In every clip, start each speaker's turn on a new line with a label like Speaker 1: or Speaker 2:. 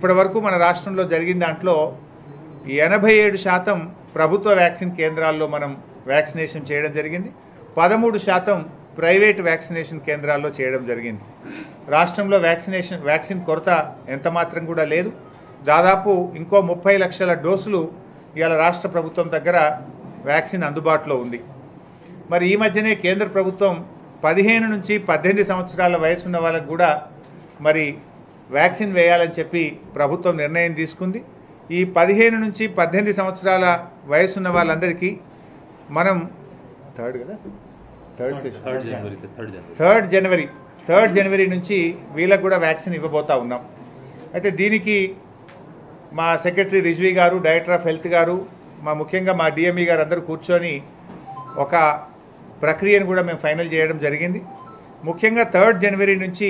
Speaker 1: ఇప్పటి వరకు మన రాష్ట్రంలో జరిగిన దాంట్లో ఎనభై ఏడు శాతం ప్రభుత్వ వ్యాక్సిన్ కేంద్రాల్లో మనం వ్యాక్సినేషన్ చేయడం జరిగింది పదమూడు శాతం ప్రైవేట్ వ్యాక్సినేషన్ కేంద్రాల్లో చేయడం జరిగింది రాష్ట్రంలో వ్యాక్సినేషన్ వ్యాక్సిన్ కొరత ఎంత మాత్రం కూడా లేదు దాదాపు ఇంకో ముప్పై లక్షల డోసులు ఇవాళ రాష్ట్ర ప్రభుత్వం దగ్గర వ్యాక్సిన్ అందుబాటులో ఉంది మరి ఈ మధ్యనే కేంద్ర ప్రభుత్వం పదిహేను నుంచి పద్దెనిమిది సంవత్సరాల వయసు ఉన్న వాళ్ళకు కూడా మరి వ్యాక్సిన్ వేయాలని చెప్పి ప్రభుత్వం నిర్ణయం తీసుకుంది ఈ పదిహేను నుంచి పద్దెనిమిది సంవత్సరాల వయసు ఉన్న వాళ్ళందరికీ మనం థర్డ్ కదా third session
Speaker 2: third January sir third January
Speaker 1: third January third January నుంచి వీళ్ళకు కూడా వ్యాక్సిన్ ఇవ్వబోతా ఉన్నాం అయితే దీనికి మా సెక్రటరీ రిజ్వీ గారు డైరెక్టర్ ఆఫ్ హెల్త్ గారు మా ముఖ్యంగా మా డిఎంఈ గారు అందరూ కూర్చొని ఒక ప్రక్రియను కూడా మేము ఫైనల్ చేయడం జరిగింది ముఖ్యంగా థర్డ్ జనవరి నుంచి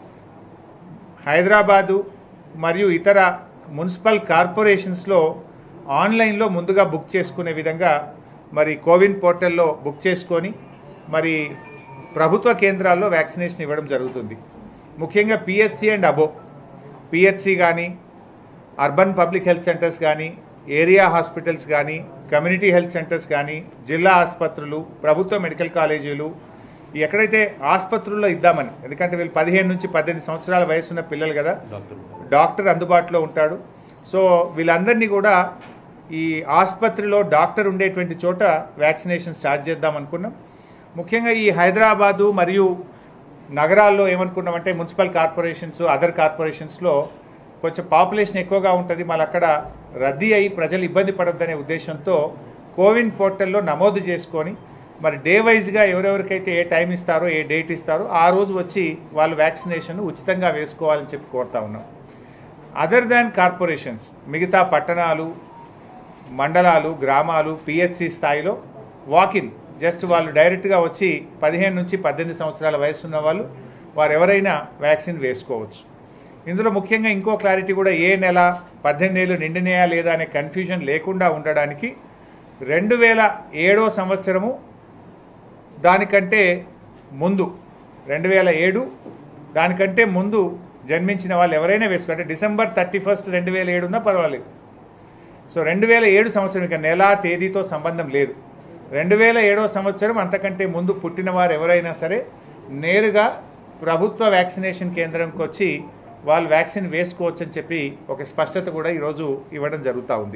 Speaker 1: హైదరాబాదు మరియు ఇతర మున్సిపల్ కార్పొరేషన్స్లో ఆన్లైన్లో ముందుగా బుక్ చేసుకునే విధంగా మరి కోవిన్ పోర్టల్లో బుక్ చేసుకొని మరి ప్రభుత్వ కేంద్రాల్లో వ్యాక్సినేషన్ ఇవ్వడం జరుగుతుంది ముఖ్యంగా పిహెచ్సి అండ్ అబో పిహెచ్సి కానీ అర్బన్ పబ్లిక్ హెల్త్ సెంటర్స్ కానీ ఏరియా హాస్పిటల్స్ కానీ కమ్యూనిటీ హెల్త్ సెంటర్స్ కానీ జిల్లా ఆసుపత్రులు ప్రభుత్వ మెడికల్ కాలేజీలు ఎక్కడైతే ఆసుపత్రుల్లో ఇద్దామని ఎందుకంటే వీళ్ళు పదిహేను నుంచి పద్దెనిమిది సంవత్సరాల వయసున్న పిల్లలు కదా
Speaker 2: డాక్టర్
Speaker 1: డాక్టర్ అందుబాటులో ఉంటాడు సో వీళ్ళందరినీ కూడా ఈ ఆసుపత్రిలో డాక్టర్ ఉండేటువంటి చోట వ్యాక్సినేషన్ స్టార్ట్ చేద్దాం అనుకున్నాం ముఖ్యంగా ఈ హైదరాబాదు మరియు నగరాల్లో ఏమనుకున్నామంటే మున్సిపల్ కార్పొరేషన్స్ అదర్ కార్పొరేషన్స్లో కొంచెం పాపులేషన్ ఎక్కువగా ఉంటుంది మళ్ళీ అక్కడ రద్దీ అయ్యి ప్రజలు ఇబ్బంది పడొద్దనే ఉద్దేశంతో కోవిన్ పోర్టల్లో నమోదు చేసుకొని మరి డే వైజ్గా ఎవరెవరికైతే ఏ టైం ఇస్తారో ఏ డేట్ ఇస్తారో ఆ రోజు వచ్చి వాళ్ళు వ్యాక్సినేషన్ ఉచితంగా వేసుకోవాలని చెప్పి కోరుతా ఉన్నాం అదర్ దాన్ కార్పొరేషన్స్ మిగతా పట్టణాలు మండలాలు గ్రామాలు పిహెచ్సి స్థాయిలో వాకిన్ జస్ట్ వాళ్ళు డైరెక్ట్గా వచ్చి పదిహేను నుంచి పద్దెనిమిది సంవత్సరాల వయసు ఉన్న వాళ్ళు వారు ఎవరైనా వ్యాక్సిన్ వేసుకోవచ్చు ఇందులో ముఖ్యంగా ఇంకో క్లారిటీ కూడా ఏ నెల పద్దెనిమిది ఏళ్ళు నిండినయా లేదా అనే కన్ఫ్యూజన్ లేకుండా ఉండడానికి రెండు వేల ఏడో సంవత్సరము దానికంటే ముందు రెండు వేల ఏడు దానికంటే ముందు జన్మించిన వాళ్ళు ఎవరైనా వేసుకో అంటే డిసెంబర్ థర్టీ ఫస్ట్ రెండు వేల ఏడు ఉన్నా పర్వాలేదు సో రెండు వేల ఏడు సంవత్సరం ఇక నెల తేదీతో సంబంధం లేదు రెండు వేల ఏడో సంవత్సరం అంతకంటే ముందు పుట్టిన వారు ఎవరైనా సరే నేరుగా ప్రభుత్వ వ్యాక్సినేషన్ కేంద్రంకి వచ్చి వాళ్ళు వ్యాక్సిన్ వేసుకోవచ్చు అని చెప్పి ఒక స్పష్టత కూడా ఈరోజు ఇవ్వడం జరుగుతూ ఉంది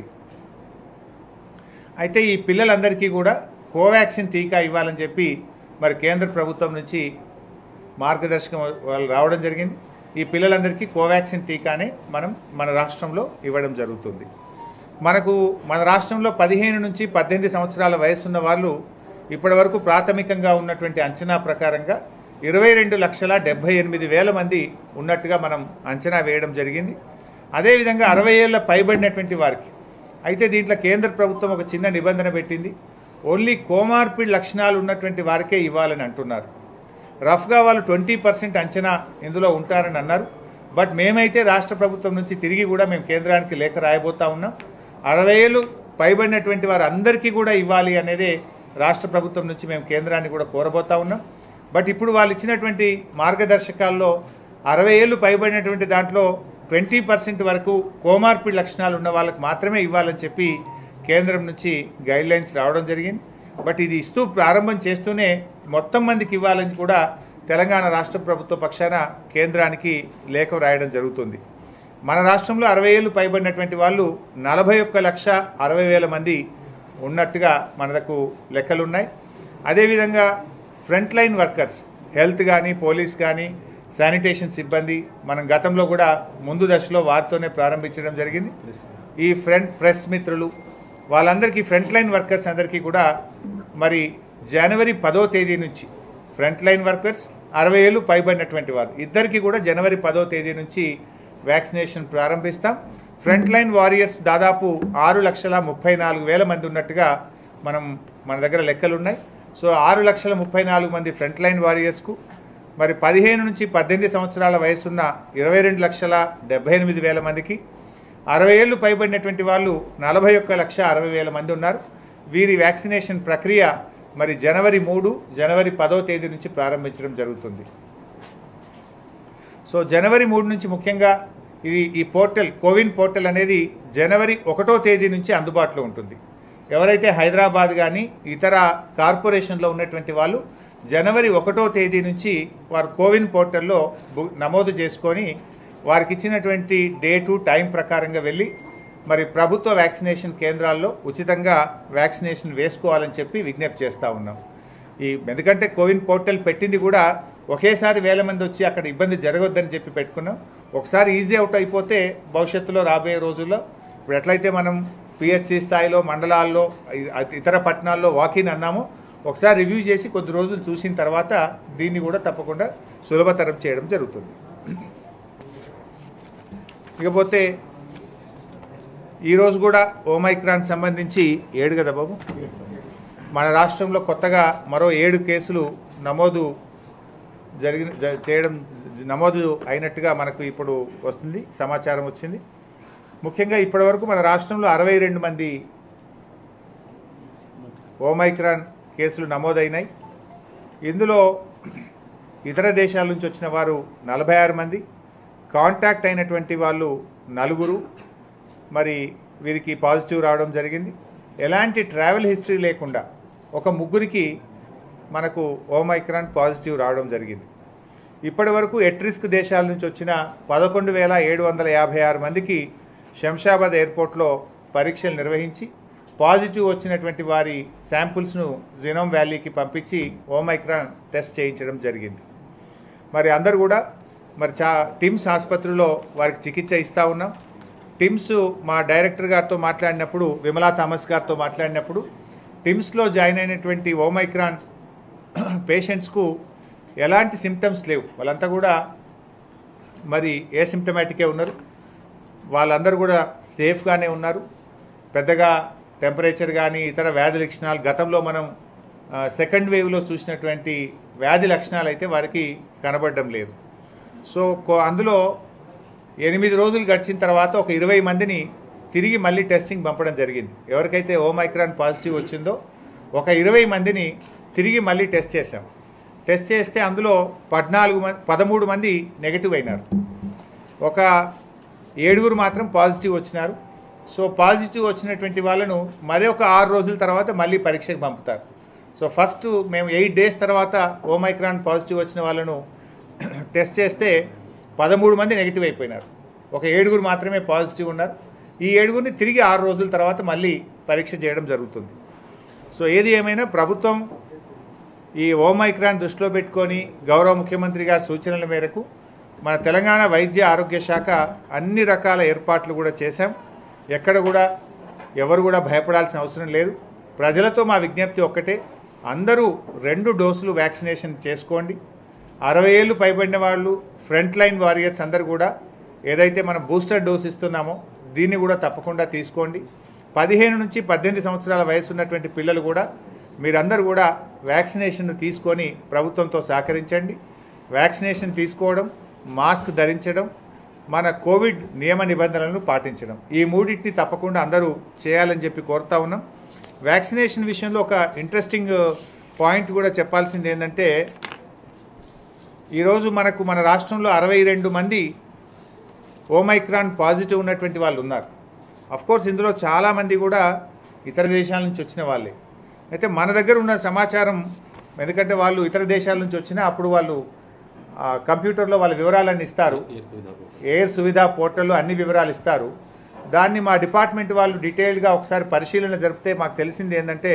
Speaker 1: అయితే ఈ పిల్లలందరికీ కూడా కోవాక్సిన్ టీకా ఇవ్వాలని చెప్పి మరి కేంద్ర ప్రభుత్వం నుంచి మార్గదర్శకం వాళ్ళు రావడం జరిగింది ఈ పిల్లలందరికీ కోవాక్సిన్ టీకానే మనం మన రాష్ట్రంలో ఇవ్వడం జరుగుతుంది మనకు మన రాష్ట్రంలో పదిహేను నుంచి పద్దెనిమిది సంవత్సరాల వయసున్న వాళ్ళు ఇప్పటివరకు ప్రాథమికంగా ఉన్నటువంటి అంచనా ప్రకారంగా ఇరవై రెండు లక్షల డెబ్బై ఎనిమిది వేల మంది ఉన్నట్టుగా మనం అంచనా వేయడం జరిగింది అదేవిధంగా అరవై ఏళ్ళ పైబడినటువంటి వారికి అయితే దీంట్లో కేంద్ర ప్రభుత్వం ఒక చిన్న నిబంధన పెట్టింది ఓన్లీ కోమార్పిడ్ లక్షణాలు ఉన్నటువంటి వారికే ఇవ్వాలని అంటున్నారు రఫ్గా వాళ్ళు ట్వంటీ పర్సెంట్ అంచనా ఇందులో ఉంటారని అన్నారు బట్ మేమైతే రాష్ట్ర ప్రభుత్వం నుంచి తిరిగి కూడా మేము కేంద్రానికి లేఖ రాయబోతా ఉన్నాం అరవై ఏళ్ళు పైబడినటువంటి వారు అందరికీ కూడా ఇవ్వాలి అనేదే రాష్ట్ర ప్రభుత్వం నుంచి మేము కేంద్రాన్ని కూడా కోరబోతా ఉన్నాం బట్ ఇప్పుడు వాళ్ళు ఇచ్చినటువంటి మార్గదర్శకాల్లో అరవై ఏళ్ళు పైబడినటువంటి దాంట్లో ట్వంటీ పర్సెంట్ వరకు కోమార్పిడ్ లక్షణాలు ఉన్న వాళ్ళకి మాత్రమే ఇవ్వాలని చెప్పి కేంద్రం నుంచి గైడ్ లైన్స్ రావడం జరిగింది బట్ ఇది ఇస్తూ ప్రారంభం చేస్తూనే మొత్తం మందికి ఇవ్వాలని కూడా తెలంగాణ రాష్ట్ర ప్రభుత్వ పక్షాన కేంద్రానికి లేఖ రాయడం జరుగుతుంది మన రాష్ట్రంలో అరవై ఏళ్ళు పైబడినటువంటి వాళ్ళు నలభై ఒక్క లక్ష అరవై వేల మంది ఉన్నట్టుగా మనకు లెక్కలున్నాయి అదేవిధంగా ఫ్రంట్ లైన్ వర్కర్స్ హెల్త్ కానీ పోలీస్ కానీ శానిటేషన్ సిబ్బంది మనం గతంలో కూడా ముందు దశలో వారితోనే ప్రారంభించడం జరిగింది ఈ ఫ్రంట్ ప్రెస్ మిత్రులు వాళ్ళందరికీ ఫ్రంట్ లైన్ వర్కర్స్ అందరికీ కూడా మరి జనవరి పదో తేదీ నుంచి ఫ్రంట్ లైన్ వర్కర్స్ అరవై ఏళ్ళు పైబడినటువంటి వారు ఇద్దరికి కూడా జనవరి పదో తేదీ నుంచి వ్యాక్సినేషన్ ప్రారంభిస్తాం ఫ్రంట్ లైన్ వారియర్స్ దాదాపు ఆరు లక్షల ముప్పై నాలుగు వేల మంది ఉన్నట్టుగా మనం మన దగ్గర లెక్కలు ఉన్నాయి సో ఆరు లక్షల ముప్పై నాలుగు మంది ఫ్రంట్ లైన్ వారియర్స్కు మరి పదిహేను నుంచి పద్దెనిమిది సంవత్సరాల వయసున్న ఇరవై రెండు లక్షల డెబ్బై ఎనిమిది వేల మందికి అరవై ఏళ్ళు పైబడినటువంటి వాళ్ళు నలభై ఒక్క లక్ష అరవై వేల మంది ఉన్నారు వీరి వ్యాక్సినేషన్ ప్రక్రియ మరి జనవరి మూడు జనవరి పదో తేదీ నుంచి ప్రారంభించడం జరుగుతుంది సో జనవరి మూడు నుంచి ముఖ్యంగా ఇది ఈ పోర్టల్ కోవిన్ పోర్టల్ అనేది జనవరి ఒకటో తేదీ నుంచి అందుబాటులో ఉంటుంది ఎవరైతే హైదరాబాద్ కానీ ఇతర కార్పొరేషన్లో ఉన్నటువంటి వాళ్ళు జనవరి ఒకటో తేదీ నుంచి వారు కోవిన్ పోర్టల్లో బు- నమోదు చేసుకొని వారికి ఇచ్చినటువంటి డేటు టైం ప్రకారంగా వెళ్ళి మరి ప్రభుత్వ వ్యాక్సినేషన్ కేంద్రాల్లో ఉచితంగా వ్యాక్సినేషన్ వేసుకోవాలని చెప్పి విజ్ఞప్తి చేస్తూ ఉన్నాం ఈ ఎందుకంటే కోవిన్ పోర్టల్ పెట్టింది కూడా ఒకేసారి వేల మంది వచ్చి అక్కడ ఇబ్బంది జరగొద్దని చెప్పి పెట్టుకున్నాం ఒకసారి ఈజీ అవుట్ అయిపోతే భవిష్యత్తులో రాబోయే రోజుల్లో ఇప్పుడు ఎట్లయితే మనం పిఎస్సి స్థాయిలో మండలాల్లో ఇ- ఇతర పట్టణాల్లో వాకిన్ అన్నామో ఒకసారి రివ్యూ చేసి కొద్ది రోజులు చూసిన తర్వాత దీన్ని కూడా తప్పకుండా సులభతరం చేయడం జరుగుతుంది ఇకపోతే ఈరోజు కూడా ఓమైక్రాన్ సంబంధించి ఏడు కదా బాబు మన రాష్ట్రంలో కొత్తగా మరో ఏడు కేసులు నమోదు జరిగిన జ- చేయడం నమోదు అయినట్టుగా మనకు ఇప్పుడు వస్తుంది సమాచారం వచ్చింది ముఖ్యంగా ఇప్పటివరకు మన రాష్ట్రంలో అరవై రెండు మంది ఓమైక్రాన్ కేసులు నమోదైనాయి ఇందులో ఇతర దేశాల నుంచి వచ్చిన వారు నలభై ఆరు మంది కాంటాక్ట్ అయినటువంటి వాళ్ళు నలుగురు మరి వీరికి పాజిటివ్ రావడం జరిగింది ఎలాంటి ట్రావెల్ హిస్టరీ లేకుండా ఒక ముగ్గురికి మనకు ఓమైక్రాన్ పాజిటివ్ రావడం జరిగింది ఇప్పటి వరకు ఎట్ రిస్క్ దేశాల నుంచి వచ్చిన పదకొండు వేల ఏడు వందల యాభై ఆరు మందికి శంషాబాద్ ఎయిర్పోర్ట్లో పరీక్షలు నిర్వహించి పాజిటివ్ వచ్చినటువంటి వారి శాంపుల్స్ను జినోమ్ వ్యాలీకి పంపించి ఓమైక్రాన్ టెస్ట్ చేయించడం జరిగింది మరి అందరు కూడా మరి చా టిమ్స్ ఆసుపత్రిలో వారికి చికిత్స ఇస్తూ ఉన్నాం టిమ్స్ మా డైరెక్టర్ గారితో మాట్లాడినప్పుడు విమలా థామస్ గారితో మాట్లాడినప్పుడు టిమ్స్లో జాయిన్ అయినటువంటి ఓమైక్రాన్ పేషెంట్స్కు ఎలాంటి సిమ్టమ్స్ లేవు వాళ్ళంతా కూడా మరి ఏ సిమ్టమాటికే ఉన్నారు వాళ్ళందరూ కూడా సేఫ్గానే ఉన్నారు పెద్దగా టెంపరేచర్ కానీ ఇతర వ్యాధి లక్షణాలు గతంలో మనం ఆ, సెకండ్ వేవ్లో చూసినటువంటి వ్యాధి లక్షణాలు అయితే వారికి కనబడడం లేదు సో కో- అందులో ఎనిమిది రోజులు గడిచిన తర్వాత ఒక ఇరవై మందిని తిరిగి మళ్ళీ టెస్టింగ్ పంపడం జరిగింది ఎవరికైతే ఓమైక్రాన్ పాజిటివ్ వచ్చిందో ఒక ఇరవై మందిని తిరిగి మళ్ళీ టెస్ట్ చేశాం టెస్ట్ చేస్తే అందులో పద్నాలుగు మంది పదమూడు మంది నెగిటివ్ అయినారు ఒక ఏడుగురు మాత్రం పాజిటివ్ వచ్చినారు సో పాజిటివ్ వచ్చినటువంటి వాళ్ళను మరీ ఒక ఆరు రోజుల తర్వాత మళ్ళీ పరీక్షకు పంపుతారు సో ఫస్ట్ మేము ఎయిట్ డేస్ తర్వాత ఓమైక్రాన్ పాజిటివ్ వచ్చిన వాళ్ళను టెస్ట్ చేస్తే పదమూడు మంది నెగిటివ్ అయిపోయినారు ఒక ఏడుగురు మాత్రమే పాజిటివ్ ఉన్నారు ఈ ఏడుగురిని తిరిగి ఆరు రోజుల తర్వాత మళ్ళీ పరీక్ష చేయడం జరుగుతుంది సో ఏది ఏమైనా ప్రభుత్వం ఈ ఓమైక్రాన్ దృష్టిలో పెట్టుకొని గౌరవ ముఖ్యమంత్రి గారి సూచనల మేరకు మన తెలంగాణ వైద్య ఆరోగ్య శాఖ అన్ని రకాల ఏర్పాట్లు కూడా చేశాం ఎక్కడ కూడా ఎవరు కూడా భయపడాల్సిన అవసరం లేదు ప్రజలతో మా విజ్ఞప్తి ఒక్కటే అందరూ రెండు డోసులు వ్యాక్సినేషన్ చేసుకోండి అరవై ఏళ్ళు పైబడిన వాళ్ళు ఫ్రంట్ లైన్ వారియర్స్ అందరు కూడా ఏదైతే మనం బూస్టర్ డోస్ ఇస్తున్నామో దీన్ని కూడా తప్పకుండా తీసుకోండి పదిహేను నుంచి పద్దెనిమిది సంవత్సరాల వయసు ఉన్నటువంటి పిల్లలు కూడా మీరందరూ కూడా వ్యాక్సినేషన్ తీసుకొని ప్రభుత్వంతో సహకరించండి వ్యాక్సినేషన్ తీసుకోవడం మాస్క్ ధరించడం మన కోవిడ్ నియమ నిబంధనలను పాటించడం ఈ మూడింటిని తప్పకుండా అందరూ చేయాలని చెప్పి కోరుతా ఉన్నాం వ్యాక్సినేషన్ విషయంలో ఒక ఇంట్రెస్టింగ్ పాయింట్ కూడా చెప్పాల్సింది ఏంటంటే ఈరోజు మనకు మన రాష్ట్రంలో అరవై రెండు మంది ఓమైక్రాన్ పాజిటివ్ ఉన్నటువంటి వాళ్ళు ఉన్నారు కోర్స్ ఇందులో చాలామంది కూడా ఇతర దేశాల నుంచి వచ్చిన వాళ్ళే అయితే మన దగ్గర ఉన్న సమాచారం ఎందుకంటే వాళ్ళు ఇతర దేశాల నుంచి వచ్చినా అప్పుడు వాళ్ళు ఆ, కంప్యూటర్లో వాళ్ళ వివరాలన్నీ ఇస్తారు ఎయిర్ సువిధ పోర్టల్లో అన్ని వివరాలు ఇస్తారు దాన్ని మా డిపార్ట్మెంట్ వాళ్ళు డీటెయిల్గా ఒకసారి పరిశీలన జరిపితే మాకు తెలిసింది ఏంటంటే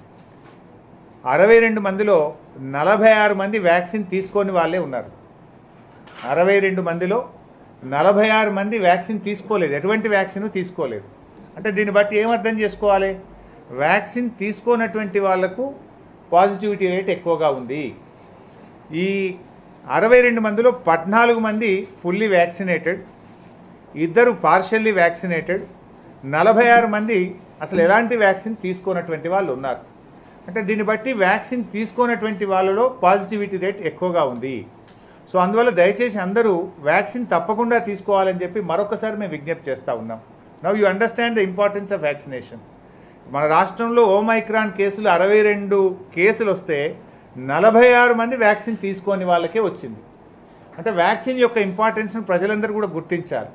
Speaker 1: అరవై రెండు మందిలో నలభై ఆరు మంది వ్యాక్సిన్ తీసుకొని వాళ్ళే ఉన్నారు అరవై రెండు మందిలో నలభై ఆరు మంది వ్యాక్సిన్ తీసుకోలేదు ఎటువంటి వ్యాక్సిన్ తీసుకోలేదు అంటే దీన్ని బట్టి ఏమర్థం చేసుకోవాలి వ్యాక్సిన్ తీసుకోనటువంటి వాళ్లకు పాజిటివిటీ రేట్ ఎక్కువగా ఉంది ఈ అరవై రెండు మందిలో పద్నాలుగు మంది ఫుల్లీ వ్యాక్సినేటెడ్ ఇద్దరు పార్షల్లీ వ్యాక్సినేటెడ్ నలభై ఆరు మంది అసలు ఎలాంటి వ్యాక్సిన్ తీసుకోనటువంటి వాళ్ళు ఉన్నారు అంటే దీన్ని బట్టి వ్యాక్సిన్ తీసుకోనటువంటి వాళ్ళలో పాజిటివిటీ రేట్ ఎక్కువగా ఉంది సో అందువల్ల దయచేసి అందరూ వ్యాక్సిన్ తప్పకుండా తీసుకోవాలని చెప్పి మరొకసారి మేము విజ్ఞప్తి చేస్తూ ఉన్నాం now you understand the importance of vaccination మన రాష్ట్రంలో ఓమైక్రాన్ కేసులు అరవై రెండు కేసులు వస్తే నలభై ఆరు మంది వ్యాక్సిన్ తీసుకోని వాళ్ళకే వచ్చింది అంటే వ్యాక్సిన్ యొక్క ఇంపార్టెన్స్ను ప్రజలందరూ కూడా గుర్తించాలి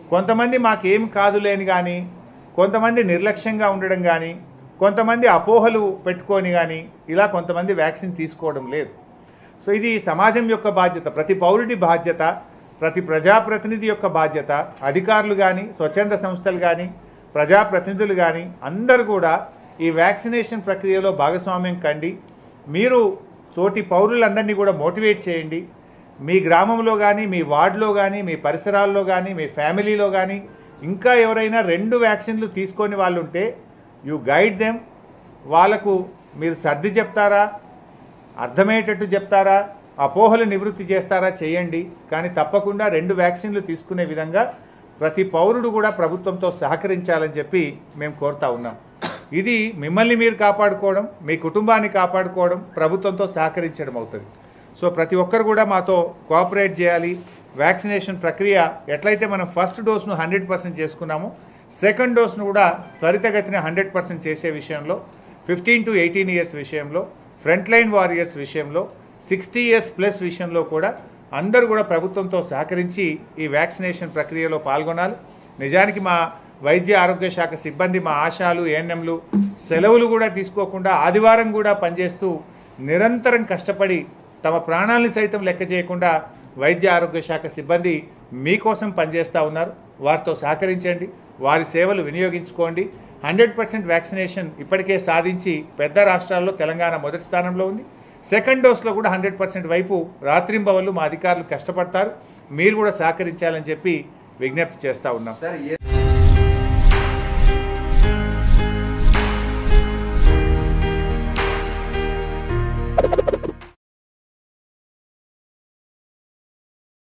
Speaker 1: కొంతమంది మాకేం కాదులేని కానీ కొంతమంది నిర్లక్ష్యంగా ఉండడం కానీ కొంతమంది అపోహలు పెట్టుకొని కానీ ఇలా కొంతమంది వ్యాక్సిన్ తీసుకోవడం లేదు సో ఇది సమాజం యొక్క బాధ్యత ప్రతి పౌరుడి బాధ్యత ప్రతి ప్రజాప్రతినిధి యొక్క బాధ్యత అధికారులు కానీ స్వచ్ఛంద సంస్థలు కానీ ప్రజాప్రతినిధులు కానీ అందరూ కూడా ఈ వ్యాక్సినేషన్ ప్రక్రియలో భాగస్వామ్యం కండి మీరు తోటి పౌరులందరినీ కూడా మోటివేట్ చేయండి మీ గ్రామంలో కానీ మీ వార్డులో కానీ మీ పరిసరాల్లో కానీ మీ ఫ్యామిలీలో కానీ ఇంకా ఎవరైనా రెండు వ్యాక్సిన్లు తీసుకొని వాళ్ళు ఉంటే యు గైడ్ దెమ్ వాళ్ళకు మీరు సర్ది చెప్తారా అర్థమయ్యేటట్టు చెప్తారా అపోహలు నివృత్తి చేస్తారా చేయండి కానీ తప్పకుండా రెండు వ్యాక్సిన్లు తీసుకునే విధంగా ప్రతి పౌరుడు కూడా ప్రభుత్వంతో సహకరించాలని చెప్పి మేము కోరుతా ఉన్నాం ఇది మిమ్మల్ని మీరు కాపాడుకోవడం మీ కుటుంబాన్ని కాపాడుకోవడం ప్రభుత్వంతో సహకరించడం అవుతుంది సో ప్రతి ఒక్కరు కూడా మాతో కోఆపరేట్ చేయాలి వ్యాక్సినేషన్ ప్రక్రియ ఎట్లయితే మనం ఫస్ట్ డోస్ను హండ్రెడ్ పర్సెంట్ చేసుకున్నామో సెకండ్ డోస్ను కూడా త్వరితగతిన హండ్రెడ్ పర్సెంట్ చేసే విషయంలో ఫిఫ్టీన్ టు ఎయిటీన్ ఇయర్స్ విషయంలో ఫ్రంట్ లైన్ వారియర్స్ విషయంలో సిక్స్టీ ఇయర్స్ ప్లస్ విషయంలో కూడా అందరూ కూడా ప్రభుత్వంతో సహకరించి ఈ వ్యాక్సినేషన్ ప్రక్రియలో పాల్గొనాలి నిజానికి మా వైద్య ఆరోగ్య శాఖ సిబ్బంది మా ఆశాలు ఏఎన్ఎంలు సెలవులు కూడా తీసుకోకుండా ఆదివారం కూడా పనిచేస్తూ నిరంతరం కష్టపడి తమ ప్రాణాలని సైతం లెక్క చేయకుండా వైద్య ఆరోగ్య శాఖ సిబ్బంది మీకోసం పనిచేస్తూ ఉన్నారు వారితో సహకరించండి వారి సేవలు వినియోగించుకోండి హండ్రెడ్ పర్సెంట్ వ్యాక్సినేషన్ ఇప్పటికే సాధించి పెద్ద రాష్ట్రాల్లో తెలంగాణ మొదటి స్థానంలో ఉంది సెకండ్ డోస్లో కూడా హండ్రెడ్ పర్సెంట్ వైపు రాత్రింబవళ్ళు మా అధికారులు కష్టపడతారు మీరు కూడా సహకరించాలని చెప్పి విజ్ఞప్తి చేస్తూ ఉన్నాం
Speaker 2: సార్ ఏ